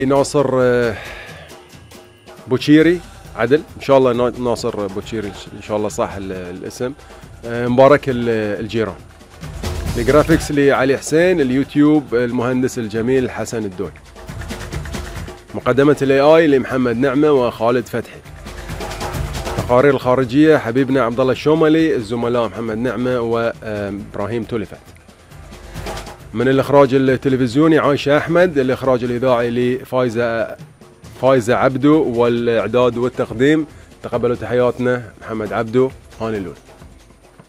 ناصر آه، بوشيري عدل ان شاء الله نا- ناصر بوشيري ان شاء الله صح ال- الاسم آه، مبارك ال- الجيران الجرافيكس لعلي حسين اليوتيوب المهندس الجميل حسن الدول مقدمة الاي اي لمحمد نعمة وخالد فتحي التقارير الخارجية حبيبنا عبد الله الشوملي الزملاء محمد نعمة وابراهيم تولفت من الاخراج التلفزيوني عايشة احمد الاخراج الاذاعي لفايزة فايزة عبدو والاعداد والتقديم تقبلوا تحياتنا محمد عبدو هاني اللول